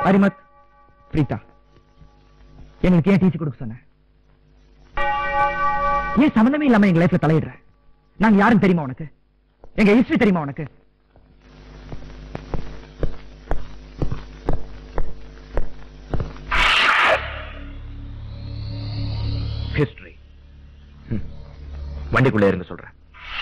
அரிமத் பிரீதா எங்களுக்கு ஏன் டீச்சர் கொடுக்க சொன்ன ஏன் சம்பந்தமே இல்லாம எங்க லைஃப்ல தலையிடுற நாங்க யாரும் தெரியுமா உனக்கு எங்க ஹிஸ்டரி தெரியுமா உனக்கு ஹிஸ்டரி வண்டிக்குள்ளே இருங்க சொல்றேன்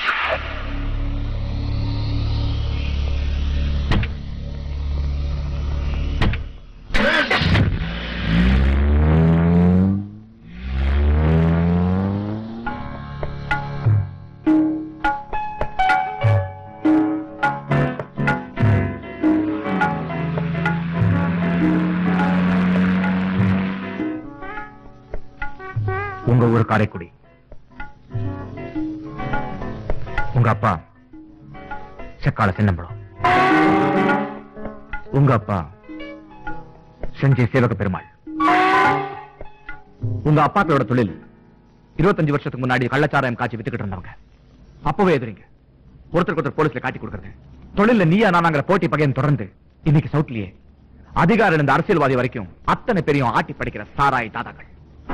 உங்க ஊர் காரைக்குடி உங்க அப்பா செக்கால சின்னம்பலம் உங்க அப்பா செஞ்சி சேவக பெருமாள் உங்க அப்பாக்களோட தொழில் இருபத்தஞ்சு வருஷத்துக்கு முன்னாடி கள்ளச்சாராயம் காய்ச்சி வித்துக்கிட்டு இருந்தவங்க அப்பவே எதிரிங்க ஒருத்தருக்கு ஒருத்தர் போலீஸ்ல காட்டி கொடுக்கறது தொழில்ல நீயா நானாங்கிற போட்டி பகையன் தொடர்ந்து இன்னைக்கு சவுட்லயே அதிகாரம் இருந்த அரசியல்வாதி வரைக்கும் அத்தனை பெரியும் ஆட்டி படிக்கிற சாராய் தாதாக்கள்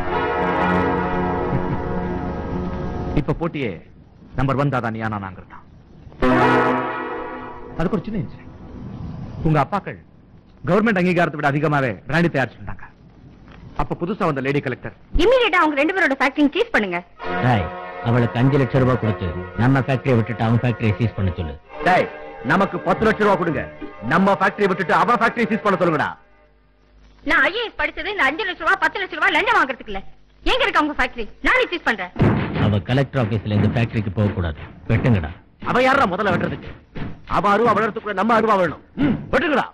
இப்ப போட்டியே நம்பர் ஒன் தாதா நீயா நானாங்கிறது தான் அதுக்கு ஒரு சின்ன இன்சிடென்ட் உங்க அப்பாக்கள் கவர்மெண்ட் அங்கீகாரத்தை விட அதிகமாவே பிராண்டி தயாரிச்சிருந்தாங்க அப்ப புதுசா வந்த லேடி கலெக்டர் இம்மீடியட்டா அவங்க ரெண்டு பேரோட ஃபேக்டரி சீஸ் பண்ணுங்க டேய் அவளுக்கு அஞ்சு லட்சம் ரூபாய் கொடுத்து நம்ம ஃபேக்டரியை விட்டுட்டு அவன் ஃபேக்டரியை சீஸ் பண்ண சொல்லு டேய் நமக்கு பத்து லட்சம் ரூபாய் கொடுங்க நம்ம ஃபேக்டரியை விட்டுட்டு அவன் ஃபேக்டரி சீஸ் பண்ண சொல்லுங்கடா நான் ஐஏஎஸ் படிச்சது இந்த அஞ்சு லட்சம் ரூபாய் பத்து லட்சம் ரூபாய் லஞ்சம் வாங்குறதுக்கு இல்ல எங்க இருக்கு அவங்க ஃபேக்டரி நானே சீஸ் பண்றேன் அவ கலெக்டர் ஆபீஸ்ல இந்த ஃபேக்டரிக்கு போக கூடாது வெட்டுங்கடா அவன் யாரா முதல்ல வெட்டுறதுக்கு அவ அருவா வளர்த்துக்குள்ள நம்ம அருவா வேணும் ம், வெட்டுங்கடா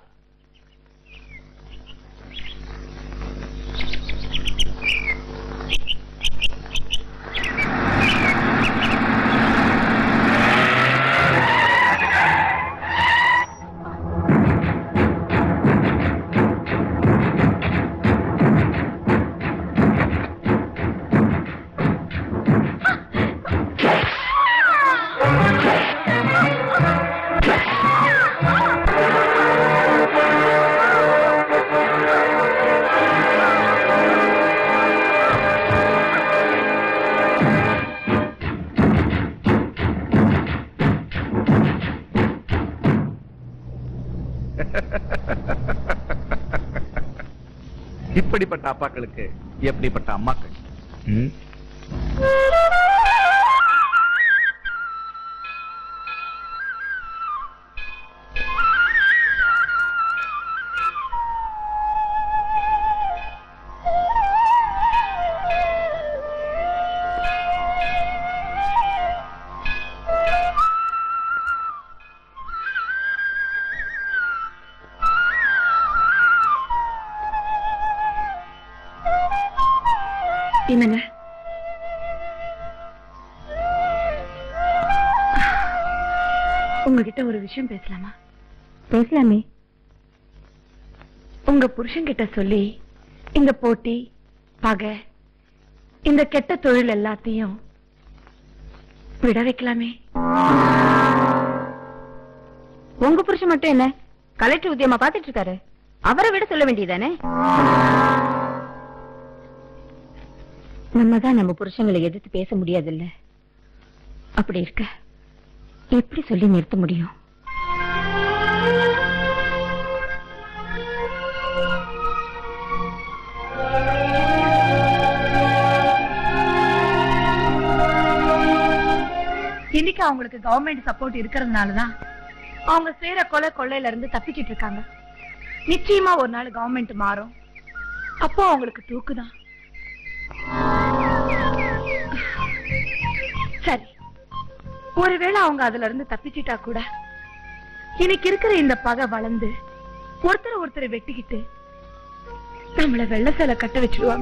இப்படிப்பட்ட அப்பாக்களுக்கு எப்படிப்பட்ட அம்மாக்கள் ம்? என்னங்க உங்ககிட்ட ஒரு விஷயம் பேசலாமா பேசலாமே உங்க புருஷன்கிட்ட சொல்லி இந்த போட்டி பகை இந்த கெட்ட தொழில் எல்லாத்தையும் விட வைக்கலாமே உங்க புருஷன் மட்டும் என்ன கலெக்டர் உத்தியமா பாத்துட்டு இருக்காரு அவரை விட சொல்ல வேண்டியதானே நம்ம தான் நம்ம புருஷங்களை எதிர்த்து பேச முடியாதுல்ல அப்படி இருக்க எப்படி சொல்லி நிறுத்த முடியும் இன்னைக்கு அவங்களுக்கு கவர்மெண்ட் சப்போர்ட் இருக்கிறதுனால தான் அவங்க செய்யற கொலை கொள்ளையில இருந்து தப்பிச்சிட்டு இருக்காங்க நிச்சயமா ஒரு நாள் கவர்மெண்ட் மாறும் அப்போ அவங்களுக்கு தூக்குதான் சரி ஒருவேளை அவங்க அதுல இருந்து தப்பிச்சிட்டா கூட இன்னைக்கு இருக்கிற இந்த பகை வளர்ந்து ஒருத்தர் ஒருத்தரை வெட்டிக்கிட்டு நம்மள வெள்ள சேலை கட்ட வச்சிடுவாங்க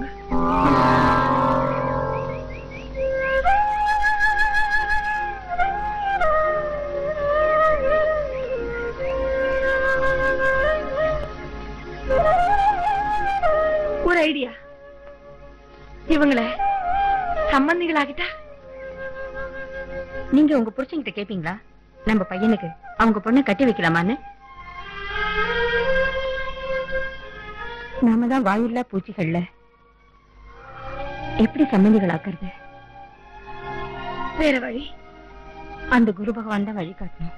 ஒரு ஐடியா இவங்கள சம்பந்திகளாகிட்டா நீங்க உங்க புருஷன்கிட்ட கேப்பீங்களா நம்ம பையனுக்கு அவங்க பொண்ணை கட்டி வைக்கலாமான்னு நாம தான் வாயில்லா பூச்சிகள்ல எப்படி சம்மந்திகளாக்குறது வேற வழி அந்த குரு பகவான் தான் வழி காட்டணும்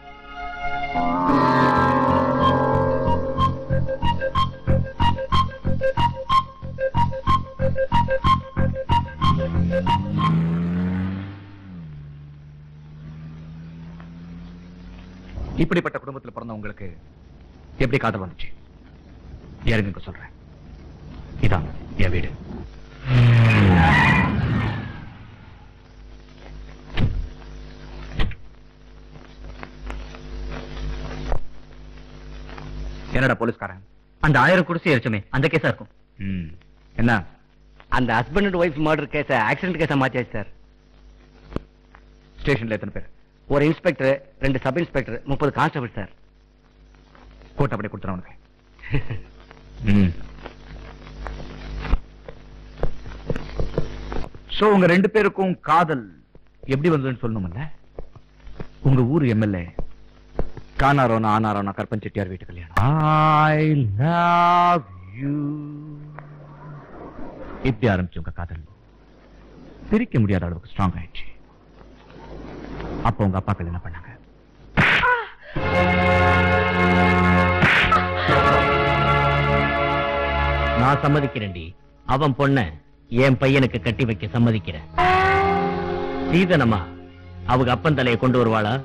இப்படிப்பட்ட குடும்பத்தில் பிறந்த உங்களுக்கு எப்படி காதல் வந்துச்சு இறங்குங்க சொல்றேன் இதான் என் வீடு என்னடா போலீஸ்காரன் அந்த ஆயிரம் குடிசை எரிச்சுமே அந்த கேஸா இருக்கும் ம். என்ன அந்த ஹஸ்பண்ட் அண்ட் ஒய்ஃப் மர்டர் கேஸ ஆக்சிடென்ட் கேஸா மாத்தியாச்சு சார் ஸ்டேஷன்ல எத்தனை பேர் ஒரு இன்ஸ்பெக்டர் ரெண்டு சப் இன்ஸ்பெக்டர் முப்பது கான்ஸ்டபிள் சார் கோட்டை அப்படியே கொடுத்துறேன் உனக்கு ம். சோ உங்க ரெண்டு பேருக்கும் காதல் எப்படி வந்ததுன்னு சொல்லணும்ல உங்க ஊர் எம்எல்ஏ காணாரோனா ஆனாரோனா கற்பன் செட்டியார் வீட்டு கல்யாணம் ஐ லவ் யூ இப்படி ஆரம்பிச்சு உங்க காதல் பிரிக்க முடியாத அளவுக்கு ஸ்ட்ராங் ஆயிடுச்சு அப்ப உங்க அப்பாக்கள் என்ன பண்ணாங்க நான் சம்மதிக்கிறேன்டி அவன் பொண்ண என் பையனுக்கு கட்டி வைக்க சம்மதிக்கிறேன் சீதனமா அவங்க அப்பன் தலையை கொண்டு வருவாளா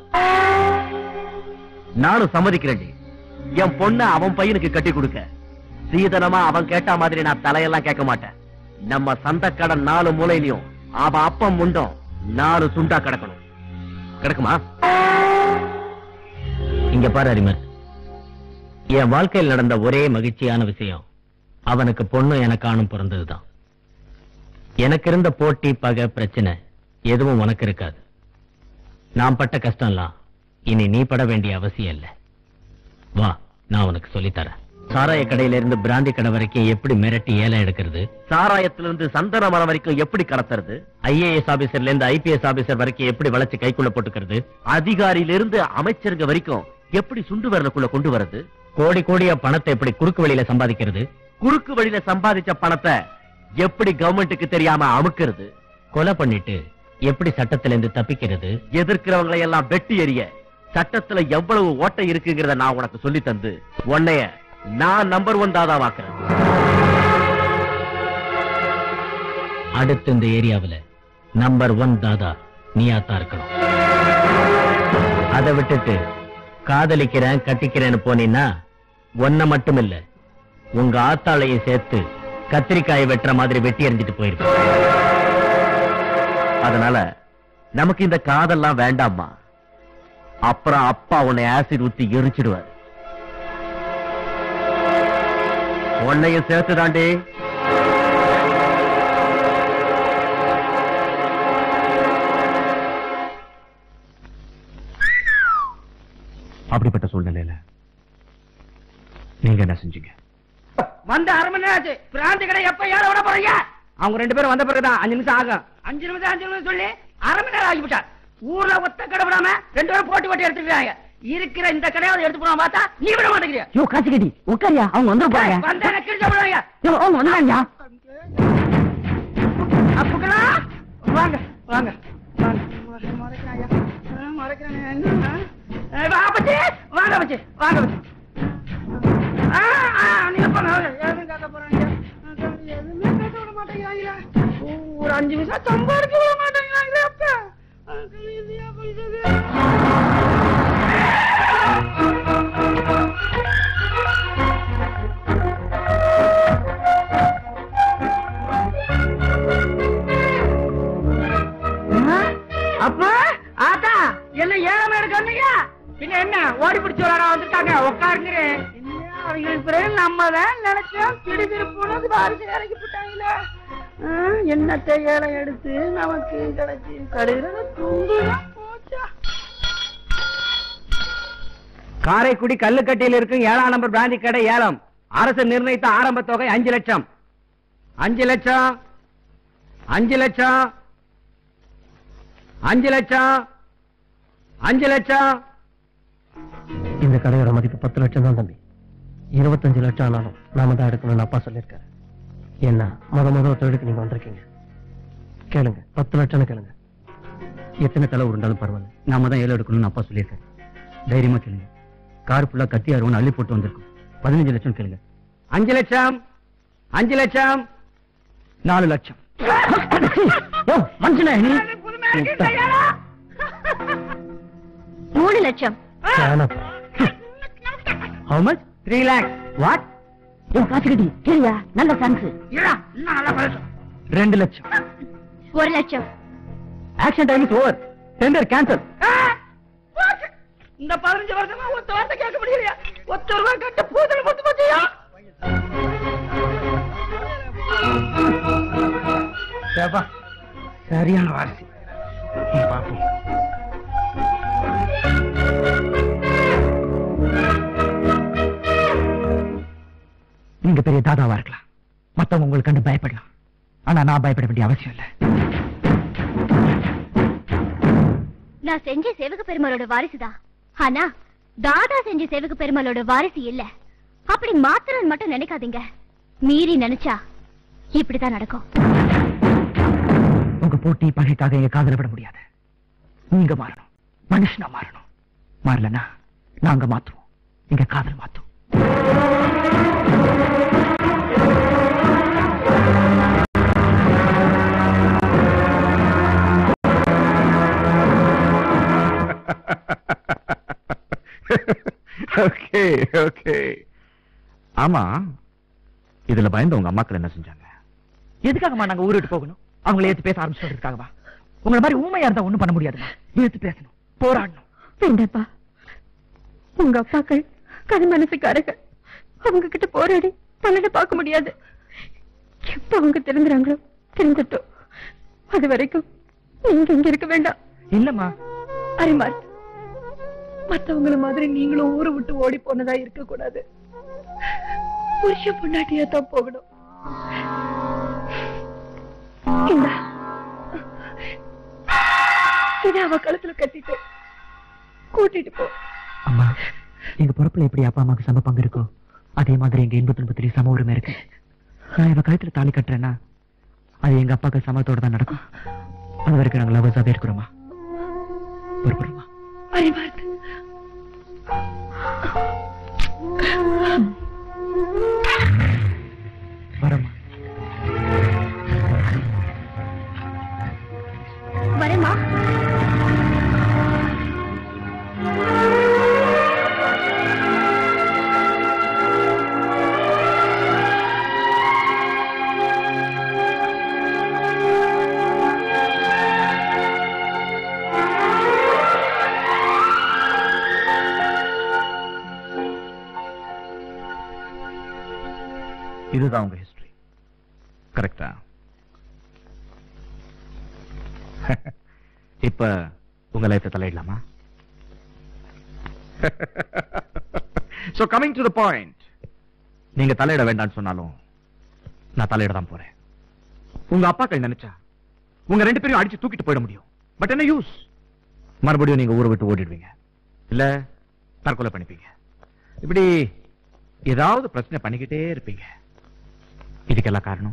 நானும் சம்மதிக்கிறேன்டி என் பொண்ண அவன் பையனுக்கு கட்டி கொடுக்க சீதனமா அவன் கேட்ட மாதிரி நான் தலையெல்லாம் கேட்க மாட்டேன் நம்ம சந்தக்கடன் நாலு மூலையிலையும் அவன் அப்பம் முண்டும் நாலு சுண்டா கிடக்கணும் கிடக்குமா இங்க பாரு அரிமர் என் வாழ்க்கையில் நடந்த ஒரே மகிழ்ச்சியான விஷயம் அவனுக்கு பொண்ணு எனக்கானும் பிறந்ததுதான் எனக்கு இருந்த போட்டி பகை பிரச்சனை எதுவும் உனக்கு இருக்காது நான் பட்ட கஷ்டம்லாம் இனி நீ பட வேண்டிய அவசியம் இல்ல வா நான் உனக்கு சொல்லித்தரேன் சாராய கடையில இருந்து பிராந்தி கடை வரைக்கும் எப்படி மிரட்டி ஏலம் எடுக்கிறது சாராயத்திலிருந்து சந்தன மரம் வரைக்கும் எப்படி கடத்துறது ஐஏஎஸ் ஆபீசர்ல இருந்து ஐபிஎஸ் ஆபீசர் வரைக்கும் எப்படி வளைச்சு கைக்குள்ள போட்டுக்கிறது அதிகாரியிலிருந்து அமைச்சருங்க வரைக்கும் எப்படி சுண்டு வரலுக்குள்ள கொண்டு வரது கோடி கோடியா பணத்தை எப்படி குறுக்கு வழியில சம்பாதிக்கிறது குறுக்கு வழியில சம்பாதிச்ச பணத்தை எப்படி கவர்மெண்ட்டுக்கு தெரியாம அமுக்கிறது கொலை பண்ணிட்டு எப்படி சட்டத்துல இருந்து தப்பிக்கிறது எதிர்க்கிறவங்களை எல்லாம் வெட்டி எறிய சட்டத்துல எவ்வளவு ஓட்டை இருக்குங்கிறத நான் உனக்கு சொல்லி தந்து உன்னைய நான் நம்பர் ஒன் தாதா வாக்குறேன் அடுத்து இந்த ஏரியாவுல நம்பர் ஒன் தாதா நீயாத்தான் இருக்கணும் அதை விட்டுட்டு காதலிக்கிறேன் கட்டிக்கிறேன்னு போனீன்னா ஒன்ன மட்டும் இல்ல உங்க ஆத்தாளையும் சேர்த்து கத்திரிக்காயை வெட்டுற மாதிரி வெட்டி எறிஞ்சிட்டு போயிருப்பேன் அதனால நமக்கு இந்த காதெல்லாம் வேண்டாம்மா அப்புறம் அப்பா உன்னை ஆசிட் ஊத்தி எரிச்சிடுவார் உன்னையும் சேர்த்து தாண்டி அப்படிப்பட்ட சூழ்நிலையில நீங்க என்ன செஞ்சீங்க வந்து அரை மணி நேரம் ஆச்சு பிராந்தி கடை எப்ப ஏற விட போறீங்க அவங்க ரெண்டு பேரும் வந்த பிறகுதான் அஞ்சு நிமிஷம் ஆகும் அஞ்சு நிமிஷம் அஞ்சு நிமிஷம் சொல்லி அரை மணி நேரம் ஆகிவிட்டா ஊர்ல ஒத்த கடை விடாம ரெண்டு பேரும் போட்டி போட்டி எடுத்துக்கிறாங்க இருக்கிற இந்த கடையாவது எடுத்து போனா பார்த்தா நீ விட மாட்டேங்கிறியா யோ காசிக்கடி உட்காரியா அவங்க வந்துட போறாங்க வந்த எனக்கு கிழிச்ச விடுவாங்க யோ, அவங்க வந்துடாங்க அப்புகளா வாங்க வாங்க வாங்க மறைக்கிறாங்க மறைக்கிறாங்க என்ன அப்பச்சி வாங்க அப்பச்சி வாங்க அப்பச்சி ஆ, ஆ, நீங்க போங்க, வாங்க. எதுவும் கேட்க போறாங்க. எதுவுமே கேட்க விட மாட்டேங்கிறாங்களே. ஒரு அஞ்சு நிமிஷம் சம்பாதிக்க விட மாட்டேங்கிறாங்களே அப்ப. அது இதுயா போயிடுது. ஆ, அப்பா ஆத்தா என்ன ஏழாம எடுக்காமீங்க பின்ன என்ன ஓடி பிடிச்சு விளையாட வந்துட்டாங்க உட்காருங்க அவங்களுக்கு பிறகு நம்ம தான் நினைச்சோம் திடீர் போனது பாரிசு இறக்கி போட்டாங்களே ஆ, என்னத்தை ஏழை எடுத்து நமக்கு கிடைச்சி கடையில தூங்குதான் போச்சா காரைக்குடி கல்லுக்கட்டியில் இருக்கும் ஏழாம் நம்பர் பிராந்தி கடை ஏலம் அரசு நிர்ணயித்த ஆரம்ப தொகை அஞ்சு லட்சம் அஞ்சு லட்சம் அஞ்சு லட்சம் அஞ்சு லட்சம் அஞ்சு லட்சம் இந்த கடையோட மதிப்பு பத்து லட்சம் தான் தம்பி இருபத்தஞ்சு லட்சம் ஆனாலும் நாம தான் எடுக்கணும்னு அப்பா சொல்லியிருக்காரு என்ன முத முத தொழிலுக்கு நீங்க வந்திருக்கீங்க கேளுங்க பத்து லட்சம்னு கேளுங்க எத்தனை தலை உருண்டாலும் பரவாயில்ல நாம தான் ஏழு எடுக்கணும்னு அப்பா சொல்லியிருக்காரு தைரியமா கேளுங்க கார் ஃபுல்லா கத்தி அருவன் அள்ளி போட்டு வந்திருக்கும் பதினஞ்சு லட்சம் கேளுங்க அஞ்சு லட்சம் அஞ்சு லட்சம் நாலு லட்சம் ஓ மனுஷனே நீ மூணு லட்சம் how much three lakhs what என் காசு கட்டி சரியா நல்ல சான்ஸ் இல்லடா இன்னும் நல்லா பேசும் ரெண்டு லட்சம் ஒரு லட்சம் action time is over tender cancel இந்த பதினஞ்சு வருஷமா ஒத்த வார்த்தை கேட்க முடியலையா ஒத்த ரூபா கட்ட பூதல் முத்து போச்சியா சரியான வாசி பாப்போம் நீங்க பெரிய தாதாவா இருக்கலாம் மத்தவங்க உங்களுக்கு கண்டு பயப்படலாம் ஆனா நான் பயப்பட வேண்டிய அவசியம் இல்ல நான் செஞ்ச சேவக பெருமாளோட வாரிசுதான் ஆனா தாதா செஞ்ச சேவக பெருமாளோட வாரிசு இல்ல அப்படி மாத்திரம் மட்டும் நினைக்காதீங்க மீறி நினைச்சா இப்படித்தான் நடக்கும் உங்க போட்டி பகைக்காக எங்க காதல விட முடியாது நீங்க மாறணும் மனுஷனா மாறணும் மாறலனா நாங்க மாத்துவோம் எங்க காதல் மாத்தும் ஓகே ஓகே ஆமா இதுல பயந்து உங்க அம்மாக்கள் என்ன செஞ்சாங்க எதுக்காகமா நாங்க ஊர் விட்டு போகணும் அவங்கள ஏத்து பேச ஆரம்பிச்சதுக்காகவா உங்களை மாதிரி ஊமையா இருந்தா ஒண்ணும் பண்ண முடியாதுமா ஏத்து பேசணும் போராடணும் வேண்டாப்பா உங்க அப்பாக்கள் கதை மனசுக்காரர்கள் அவங்க கிட்ட போராடி பலனை பார்க்க முடியாது எப்ப அவங்க திருந்துறாங்களோ திருந்தட்டும் அது வரைக்கும் நீங்க இங்க இருக்க வேண்டாம் இல்லம்மா அரிமார்க் மத்தவங்கள மாதிரி நீங்களும் ஊரை விட்டு ஓடி போனதா இருக்க கூடாது புருஷ பொண்டாட்டியா தான் போகணும் இந்தா. இதை அவ கழுத்துல கட்டிட்டு கூட்டிட்டு போ அம்மா எங்க பொறுப்புல எப்படி அப்பா அம்மாக்கு சம பங்கு இருக்கோ அதே மாதிரி எங்க இன்ப துன்பத்திலையும் சம உரிமை இருக்கு நான் இவ கழுத்துல தாலி கட்டுறேன்னா அது எங்க அப்பாக்கு சமத்தோட தான் நடக்கும் அது வரைக்கும் நாங்க லவர்ஸாவே இருக்கிறோமா பொறுப்புறோமா அரிமார்க் வரமா வரேம்மா இதுதான் உங்க ஹிஸ்டரி கரெக்டா இப்ப உங்க லைஃப்ல தலையிடலாமா so coming to the point நீங்க தலையிட வேண்டாம்னு சொன்னாலும் நான் தலையிட தான் போறேன் உங்க அப்பாக்கள் நினைச்சா உங்க ரெண்டு பேரையும் அடிச்சு தூக்கிட்டு போயிட முடியும் பட் என்ன யூஸ் மறுபடியும் நீங்க ஊரை விட்டு ஓடிடுவீங்க இல்ல தற்கொலை பண்ணிப்பீங்க இப்படி ஏதாவது பிரச்சனை பண்ணிக்கிட்டே இருப்பீங்க இதுக்கெல்லாம் காரணம்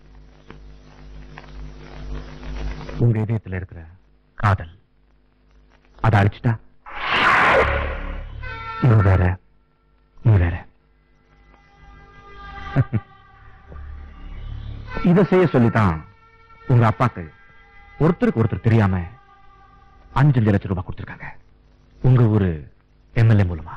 உங்க இதயத்துல இருக்கிற காதல் அதை அழிச்சிட்டா இவ வேற நீ வேற இத செய்ய சொல்லித்தான் உங்க அப்பாக்கள் ஒருத்தருக்கு ஒருத்தர் தெரியாம அஞ்சஞ்சு லட்சம் ரூபாய் கொடுத்திருக்காங்க உங்க ஊரு எம்எல்ஏ மூலமா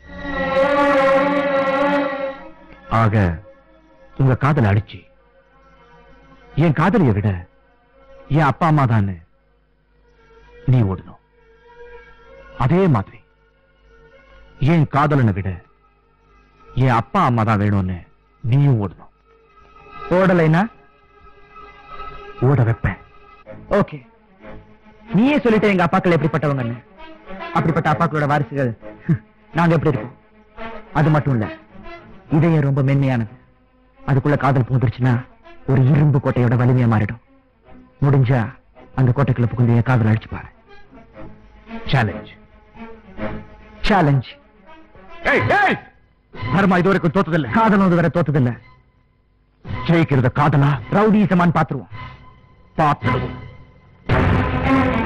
ஆக உங்க காதலை அடிச்சு என் காதலியை விட என் அப்பா அம்மா தான் நீ ஓடணும் அதே மாதிரி என் காதலனை விட என் அப்பா அம்மா தான் வேணும்னு நீயும் ஓடணும் ஓடலைன்னா ஓட வைப்பேன் ஓகே நீயே சொல்லிட்ட எங்க அப்பாக்கள் எப்படிப்பட்டவங்கன்னு அப்படிப்பட்ட அப்பாக்களோட வாரிசுகள் நாங்க எப்படி இருக்கோம் அது மட்டும் இல்ல இதயம் ரொம்ப மென்மையானது அதுக்குள்ள காதல் புகுந்துருச்சுன்னா ஒரு இரும்பு கோட்டையோட வலிமையா மாறிடும் முடிஞ்சா அந்த கோட்டைக்குள்ள புகுந்து என் காதல் அடிச்சு பாரு சேலஞ்ச் சேலஞ்ச் ஏய் ஏய் தர்மா இது வரைக்கும் தோத்ததில்லை காதலும் இது வரை தோத்ததில்ல ஜெயிக்கிறது காதலா ரவுடிசமான்னு பாத்துருவோம் பார்த்துடுவோம்